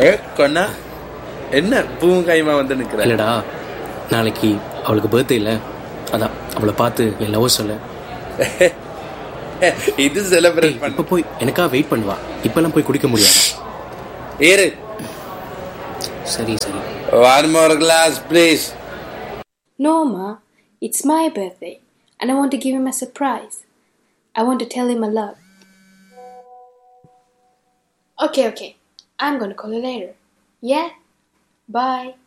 ஏ கொன்னா என்ன பூவும் கைமா வந்து நிக்கிற இல்லடா நாளைக்கு அவளுக்கு பர்த்டே இல்லை அதான் அவளை பார்த்து என் லவ் சொல்ல இது செலிப்ரேட் இப்போ பண்ண போய் எனக்கா வெயிட் பண்ணுவா இப்பெல்லாம் போய் குடிக்க முடியாது ஏறு சரி சரி one more class please No, Ma, it's my birthday, and I want to give him a surprise. I want to tell him I love. Okay, okay. I'm gonna call you later. Yeah? Bye.